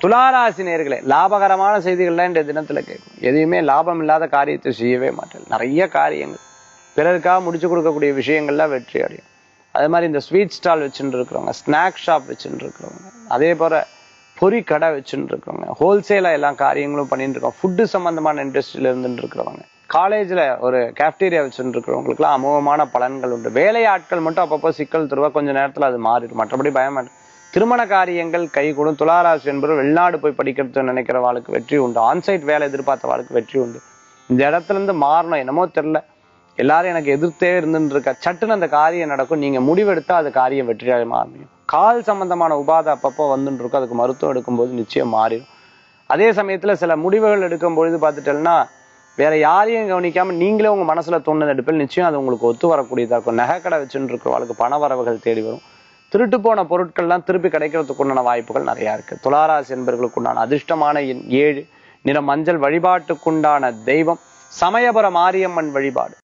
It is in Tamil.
துளாராசி நேர்களே லாபகரமான செய்திகள்லாம் இந்த தினத்துல கேட்கும் எதையுமே லாபம் இல்லாத காரியத்தை செய்யவே மாட்டேன் நிறைய காரியங்கள் பிறருக்காக முடிச்சு கொடுக்கக்கூடிய விஷயங்கள்லாம் வெற்றி அடையும் அதே மாதிரி இந்த ஸ்வீட் ஸ்டால் வச்சுட்டு இருக்கிறவங்க ஸ்நாக் ஷாப் வச்சுட்டு இருக்கிறவங்க அதே போல பொறி கடை வச்சுட்டு இருக்கிறவங்க ஹோல்சேலா எல்லா காரியங்களும் பண்ணிட்டு இருக்கோம் ஃபுட்டு சம்பந்தமான இண்டஸ்ட்ரியில இருந்துட்டு இருக்கிறவங்க காலேஜ்ல ஒரு கேஃப்டீரியா வச்சுட்டு இருக்கிறவங்களுக்குலாம் அமோகமான பலன்கள் உண்டு வேலை ஆட்கள் மட்டும் அப்பப்போ சிக்கல் தருவா கொஞ்ச நேரத்துல அது மாறிடும் மற்றபடி பயமாட்டேன் திருமண காரியங்கள் கை கூடும் துளாராசி என்பவர் வெளிநாடு போய் படிக்கிறது நினைக்கிற வாழ்க்கை வெற்றி உண்டு ஆன்சைட் வேலை எதிர்பார்த்த வாழ்க்கை வெற்றி உண்டு இந்த இடத்துல இருந்து மாறணும் என்னமோ தெரியல எல்லாரும் எனக்கு எதிர்த்தே இருந்துட்டு இருக்கா சட்டுன்னு அந்த காரியம் நடக்கும் நீங்க முடிவெடுத்தா அது காரியம் வெற்றியாக அமையும் கால் சம்பந்தமான உபாதை அப்பப்போ வந்துட்டு இருக்கும் அதுக்கு மருத்துவம் எடுக்கும்போது நிச்சயம் மாறிடும் அதே சமயத்துல சில முடிவுகள் எடுக்கும் பொழுது பார்த்துட்டேன்னா வேற யாரையும் கவனிக்காம நீங்களே உங்க மனசுல தோணுது எடுப்பில் நிச்சயம் அது உங்களுக்கு ஒத்து வரக்கூடியதா இருக்கும் நகைக்கடை வச்சுட்டு இருக்கிறவங்களுக்கு பண வரவுகள் தேடி வரும் திருட்டு போன பொருட்கள்லாம் திருப்பி கிடைக்கிறதுக்கு உண்டான வாய்ப்புகள் நிறைய இருக்கு துளாராசி என்பவர்களுக்கு உண்டான அதிர்ஷ்டமான எண் ஏழு நிற மஞ்சள் வழிபாட்டுக்குண்டான தெய்வம் சமயபுர மாரியம்மன் வழிபாடு